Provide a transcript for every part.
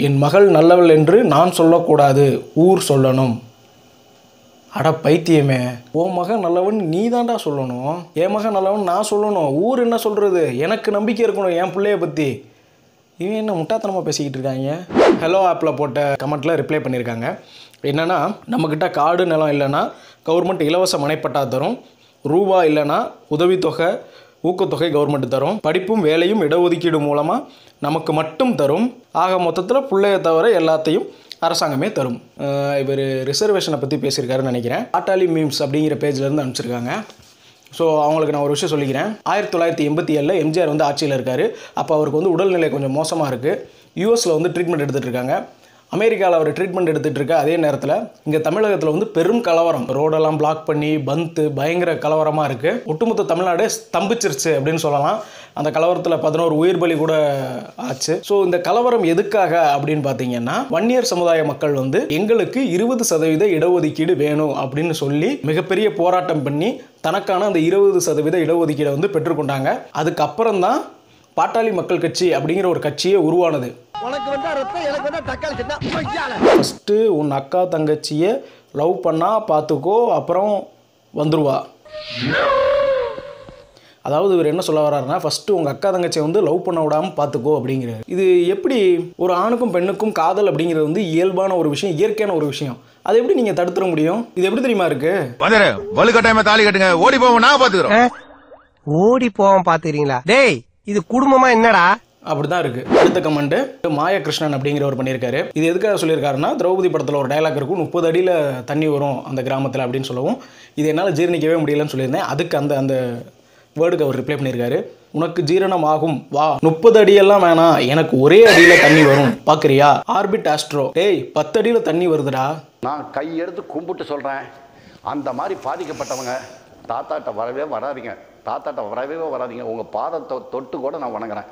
என் மகள் நல்லவள் என்று நான் சொல்லக்கூடாது ஊர் சொல்லணும் அட பைத்தியமே உன் மகன் நல்லவன் நீ தான்டா சொல்லணும் என் மகன் நல்லவன் நான் சொல்லணும் ஊர் என்ன சொல்கிறது எனக்கு நம்பிக்கை இருக்கணும் என் பிள்ளைய பற்றி இவன் என்ன முட்டாத்தனமாக பேசிக்கிட்டு இருக்காங்க ஹலோ ஆப்பில் போட்ட கமெண்ட்டில் ரிப்ளை பண்ணியிருக்காங்க என்னென்னா நம்மக்கிட்ட காடு நிலம் இல்லைன்னா கவர்மெண்ட் இலவச மனைப்பட்டா தரும் ரூபா இல்லைன்னா உதவித்தொகை ஊக்கத்தொகை கவர்மெண்ட் தரும் படிப்பும் வேலையும் இடஒதுக்கீடு மூலமாக நமக்கு மட்டும் தரும் ஆக மொத்தத்தில் பிள்ளைய தவிர எல்லாத்தையும் அரசாங்கமே தரும் இவர் ரிசர்வேஷனை பற்றி பேசியிருக்காருன்னு நினைக்கிறேன் பாட்டாளி மீம்ஸ் அப்படிங்கிற பேஜ்லேருந்து அனுப்பிச்சிருக்காங்க ஸோ அவங்களுக்கு நான் ஒரு விஷயம் சொல்லிக்கிறேன் ஆயிரத்தி தொள்ளாயிரத்தி எண்பத்தி ஏழில் எம்ஜிஆர் வந்து ஆட்சியில் இருக்கார் அப்போ அவருக்கு வந்து உடல்நிலை கொஞ்சம் மோசமாக இருக்குது யூஎஸில் வந்து ட்ரீட்மெண்ட் எடுத்துகிட்டு இருக்காங்க அமெரிக்காவில் அவர் ட்ரீட்மெண்ட் எடுத்துகிட்டு இருக்க அதே நேரத்தில் இங்கே தமிழகத்தில் வந்து பெரும் கலவரம் ரோடெல்லாம் பிளாக் பண்ணி பந்து பயங்கர கலவரமாக இருக்குது ஒட்டுமொத்த தமிழ்நாடு ஸ்தம்பிச்சிருச்சு அப்படின்னு சொல்லலாம் அந்த கலவரத்தில் பதினோரு உயிர் பலி கூட ஆச்சு ஸோ இந்த கலவரம் எதுக்காக அப்படின்னு பார்த்தீங்கன்னா வன்னியர் சமுதாய மக்கள் வந்து எங்களுக்கு இருபது சதவீத இடஒதுக்கீடு வேணும் அப்படின்னு சொல்லி மிகப்பெரிய போராட்டம் பண்ணி தனக்கான அந்த இருபது சதவீத இடஒதுக்கீடை வந்து பெற்றுக்கொண்டாங்க அதுக்கப்புறம் தான் பாட்டாளி மக்கள் கட்சி அப்படிங்கிற ஒரு கட்சியே உருவானது உனக்கு வந்தா ரத்தம் எனக்கு வந்தா தக்காளி சட்னா பொய்யால ஃபஸ்ட்டு உன் அக்கா தங்கச்சியை லவ் பண்ணா பார்த்துக்கோ அப்புறம் வந்துருவா அதாவது இவர் என்ன சொல்ல வர்றாருன்னா ஃபஸ்ட்டு உங்கள் அக்கா தங்கச்சியை வந்து லவ் பண்ண விடாமல் பார்த்துக்கோ அப்படிங்கிறாரு இது எப்படி ஒரு ஆணுக்கும் பெண்ணுக்கும் காதல் அப்படிங்கிறது வந்து இயல்பான ஒரு விஷயம் இயற்கையான ஒரு விஷயம் அதை எப்படி நீங்கள் தடுத்துட முடியும் இது எப்படி தெரியுமா இருக்கு வந்துரு வலுக்கட்டாயமா தாலி கட்டுங்க ஓடி போவோம் நான் பாத்துக்கிறோம் ஓடி போவோம் பாத்துக்கிறீங்களா டேய் இது குடும்பமா என்னடா அப்படிதான் இருக்கு அடுத்த கமெண்ட் மாயகிருஷ்ணன் அப்படிங்கிறவர் பண்ணியிருக்காரு இது எதுக்காக சொல்லியிருக்காருன்னா திரௌபதி படத்தில் ஒரு டைலாக் இருக்கும் முப்பது அடியில் தண்ணி வரும் அந்த கிராமத்தில் அப்படின்னு சொல்லவும் இது என்னால் ஜீரணிக்கவே முடியலன்னு சொல்லியிருந்தேன் அதுக்கு அந்த அந்த வேர்டுக்கு அவர் ரிப்ளை பண்ணியிருக்காரு உனக்கு ஜீரணம் ஆகும் வா முப்பது அடியெல்லாம் வேணாம் எனக்கு ஒரே அடியில் தண்ணி வரும் பார்க்குறியா ஆர்பிட் ஆஸ்ட்ரோ டேய் பத்து அடியில் தண்ணி வருதுடா நான் கையெடுத்து கும்பிட்டு சொல்கிறேன் அந்த மாதிரி பாதிக்கப்பட்டவங்க தாத்தாட்ட வரவே வராதீங்க தாத்தாட்ட வரவே வராதீங்க உங்கள் பாதத்தை தொட்டு கூட நான் வணங்குறேன்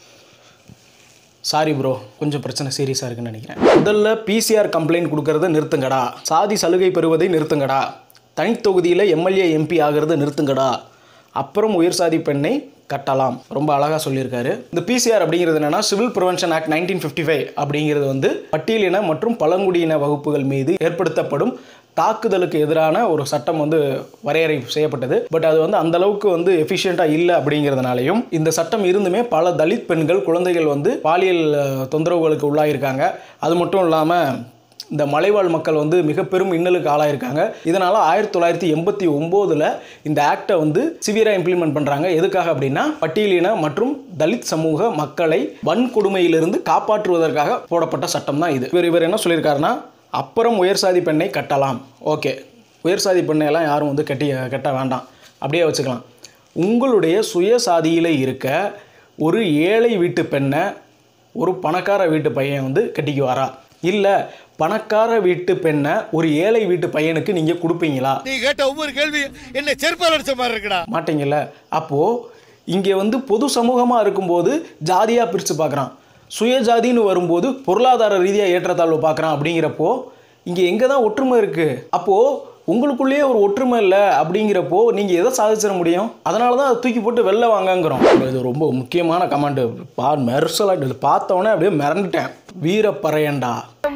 சாரி ப்ரோ கொஞ்சம் பிரச்சனை சீரியஸாக இருக்குன்னு நினைக்கிறேன் முதல்ல பிசிஆர் கம்ப்ளைண்ட் கொடுக்கறத நிறுத்துங்கடா சாதி சலுகை பெறுவதை நிறுத்துங்கடா தனித்தொகுதியில் எம்எல்ஏ எம்பி ஆகிறத நிறுத்துங்கடா அப்புறம் உயர் சாதி பெண்ணை கட்டலாம் ரொம்ப அழகாக சொல்லியிருக்காரு இந்த பிசிஆர் அப்படிங்கிறது என்னன்னா civil prevention act nineteen fifty five அப்படிங்கிறது வந்து பட்டியலின மற்றும் பழங்குடியின வகுப்புகள் மீது ஏற்படுத்தப்படும் தாக்குதலுக்கு எதிரான ஒரு சட்டம் வந்து வரையறை செய்யப்பட்டது பட் அது வந்து அந்த அளவுக்கு வந்து எஃபிஷியண்ட்டாக இல்லை அப்படிங்கிறதுனாலையும் இந்த சட்டம் இருந்துமே பல தலித் பெண்கள் குழந்தைகள் வந்து பாலியல் அஹ், தொந்தரவுகளுக்கு உள்ளாயிருக்காங்க அது மட்டும் இல்லாமல் இந்த மலைவாழ் மக்கள் வந்து மிக பெரும் இன்னலுக்கு ஆளாயிருக்காங்க இதனால் ஆயிரத்தி தொள்ளாயிரத்தி எண்பத்தி ஒம்போதில் இந்த ஆக்டை வந்து சிவியராக இம்ப்ளிமெண்ட் பண்ணுறாங்க எதுக்காக அப்படின்னா பட்டியலின மற்றும் தலித் சமூக மக்களை வன்கொடுமையிலிருந்து காப்பாற்றுவதற்காக போடப்பட்ட சட்டம் தான் இது இவர் இவர் என்ன சொல்லியிருக்காருன்னா அப்புறம் உயர் சாதி பெண்ணை கட்டலாம் ஓகே உயர் சாதி பெண்ணை எல்லாம் யாரும் வந்து கட்டி கட்ட வேண்டாம் அப்படியே வச்சுக்கலாம் உங்களுடைய சுயசாதியில் இருக்க ஒரு ஏழை வீட்டு பெண்ணை ஒரு பணக்கார வீட்டு பையன் வந்து கட்டிக்குவாரா இல்லை பணக்கார வீட்டு பெண்ணை ஒரு ஏழை வீட்டு பையனுக்கு நீங்கள் கொடுப்பீங்களா நீ கேட்ட ஒவ்வொரு கேள்வி என்ன செருப்பால் அடிச்ச மாதிரி இருக்குடா மாட்டீங்கல்ல அப்போது இங்கே வந்து பொது சமூகமாக இருக்கும்போது ஜாதியாக பிரித்து பார்க்குறான் சுயஜாதின்னு வரும்போது பொருளாதார ரீதியாக ஏற்றத்தாழ்வு பார்க்குறான் அப்படிங்கிறப்போ இங்கே எங்கே தான் ஒற்றுமை இருக்குது அப்போது உங்களுக்குள்ளேயே ஒரு ஒற்றுமை இல்லை அப்படிங்கிறப்போ நீங்கள் எதை சாதிச்சிட முடியும் அதனால தான் அதை தூக்கி போட்டு வெளில வாங்கங்கிறோம் இது ரொம்ப முக்கியமான கமெண்ட் பா மெர்சலாக இது பார்த்தோன்னே அப்படியே மிரண்டுட்டேன் வீரப்பறையண்டா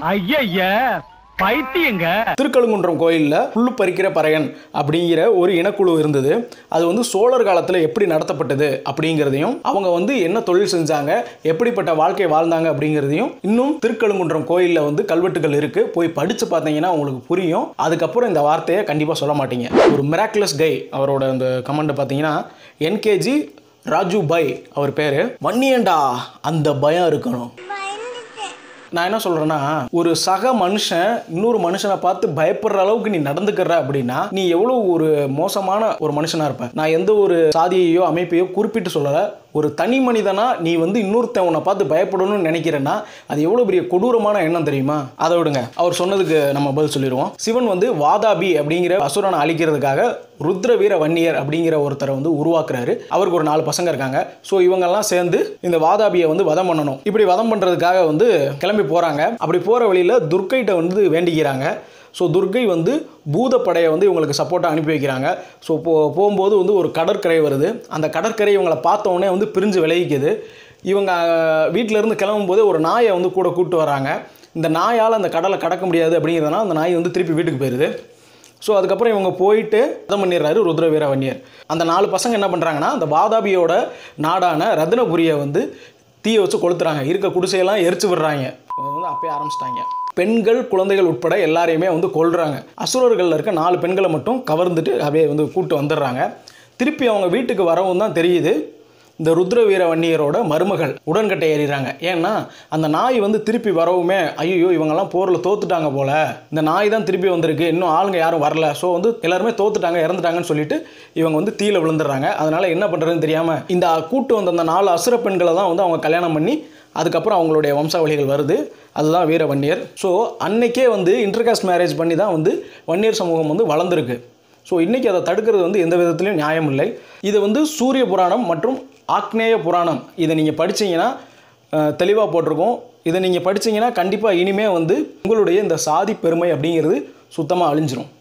ஐயா பைத்தியங்க திருக்கழுங்குன்றம் கோயிலில் புல்லு பறிக்கிற பறையன் அப்படிங்கிற ஒரு இனக்குழு இருந்தது அது வந்து சோழர் காலத்தில் எப்படி நடத்தப்பட்டது அப்படிங்கிறதையும் அவங்க வந்து என்ன தொழில் செஞ்சாங்க எப்படிப்பட்ட வாழ்க்கை வாழ்ந்தாங்க அப்படிங்கிறதையும் இன்னும் திருக்கழுங்குன்றம் கோயிலில் வந்து கல்வெட்டுகள் இருக்கு போய் படித்து பார்த்தீங்கன்னா உங்களுக்கு புரியும் அதுக்கப்புறம் இந்த வார்த்தையை கண்டிப்பாக சொல்ல மாட்டீங்க ஒரு மிராக்குலஸ் கை அவரோட அந்த கமெண்ட் பார்த்தீங்கன்னா என்கேஜி ராஜு பை அவர் பேர் வன்னியண்டா அந்த பயம் இருக்கணும் நான் என்ன சொல்றேன்னா ஒரு சக மனுஷன் இன்னொரு மனுஷனை பார்த்து பயப்படுற அளவுக்கு நீ நடந்துக்கிற அப்படின்னா நீ எவ்வளவு ஒரு மோசமான ஒரு மனுஷனா இருப்ப நான் எந்த ஒரு சாதியையோ அமைப்பையோ குறிப்பிட்டு சொல்லல ஒரு தனி மனிதனா நீ வந்து இன்னொருத்தன் உன்னை பார்த்து பயப்படணும்னு நினைக்கிறேன்னா அது எவ்வளவு பெரிய கொடூரமான எண்ணம் தெரியுமா அதை விடுங்க அவர் சொன்னதுக்கு நம்ம பதில் சொல்லிடுவோம் சிவன் வந்து வாதாபி அப்படிங்கிற அசுரனை அழிக்கிறதுக்காக ருத்ர வீர வன்னியர் அப்படிங்கிற ஒருத்தரை வந்து உருவாக்குறாரு அவருக்கு ஒரு நாலு பசங்க இருக்காங்க ஸோ இவங்கெல்லாம் சேர்ந்து இந்த வாதாபியை வந்து வதம் பண்ணணும் இப்படி வதம் பண்ணுறதுக்காக வந்து கிளம்பி போகிறாங்க அப்படி போகிற வழியில் துர்க்கைட்ட வந்து வேண்டிக்கிறாங்க ஸோ துர்கை வந்து பூதப்படையை வந்து இவங்களுக்கு சப்போர்ட்டாக அனுப்பி வைக்கிறாங்க ஸோ போ போகும்போது வந்து ஒரு கடற்கரை வருது அந்த கடற்கரை இவங்களை பார்த்த உடனே வந்து பிரிஞ்சு விளைவிக்குது இவங்க வீட்டில இருந்து கிளம்பும்போது ஒரு நாயை வந்து கூட கூப்பிட்டு வராங்க இந்த நாயால் அந்த கடலை கடக்க முடியாது அப்படிங்கிறதுனால அந்த நாய் வந்து திருப்பி வீட்டுக்கு போயிடுது ஸோ அதுக்கப்புறம் இவங்க போயிட்டு இதம் பண்ணிடுறாரு ருத்ர வீரவன்யர் அந்த நாலு பசங்க என்ன பண்ணுறாங்கன்னா அந்த வாதாபியோட நாடான ரத்னபுரியை வந்து தீயை வச்சு கொளுத்துறாங்க இருக்க குடிசையெல்லாம் எரிச்சு விடுறாங்க அவங்க வந்து அப்பயே ஆரம்பிச்சிட்டாங்க பெண்கள் குழந்தைகள் உட்பட எல்லாரையுமே வந்து கொல்றாங்க அசுரர்களில் இருக்க நாலு பெண்களை மட்டும் கவர்ந்துட்டு அப்படியே வந்து கூட்டு வந்துடுறாங்க திருப்பி அவங்க வீட்டுக்கு வரவும் தான் தெரியுது இந்த ருத்ர வீர வன்னியரோட மருமகள் உடன்கட்டை ஏறிறாங்க ஏன்னா அந்த நாய் வந்து திருப்பி வரவுமே ஐயோ இவங்கெல்லாம் போரில் தோத்துட்டாங்க போல இந்த நாய் தான் திருப்பி வந்திருக்கு இன்னும் ஆளுங்க யாரும் வரல ஸோ வந்து எல்லாருமே தோத்துட்டாங்க இறந்துட்டாங்கன்னு சொல்லிட்டு இவங்க வந்து தீயில விழுந்துடுறாங்க அதனால என்ன பண்ணுறதுன்னு தெரியாமல் இந்த கூட்டு வந்த அந்த நாலு அசுர பெண்களை தான் வந்து அவங்க கல்யாணம் பண்ணி அதுக்கப்புறம் அவங்களுடைய வம்சாவளிகள் வருது அதுதான் வீர வன்னியர் ஸோ அன்னைக்கே வந்து இன்டர்காஸ்ட் மேரேஜ் பண்ணி தான் வந்து வன்னியர் சமூகம் வந்து வளர்ந்துருக்கு ஸோ இன்றைக்கி அதை தடுக்கிறது வந்து எந்த விதத்துலையும் நியாயம் இல்லை இது வந்து சூரிய புராணம் மற்றும் ஆக்னேய புராணம் இதை நீங்கள் படிச்சீங்கன்னா தெளிவாக போட்டிருக்கோம் இதை நீங்கள் படிச்சீங்கன்னா கண்டிப்பாக இனிமே வந்து உங்களுடைய இந்த சாதி பெருமை அப்படிங்கிறது சுத்தமாக அழிஞ்சிரும்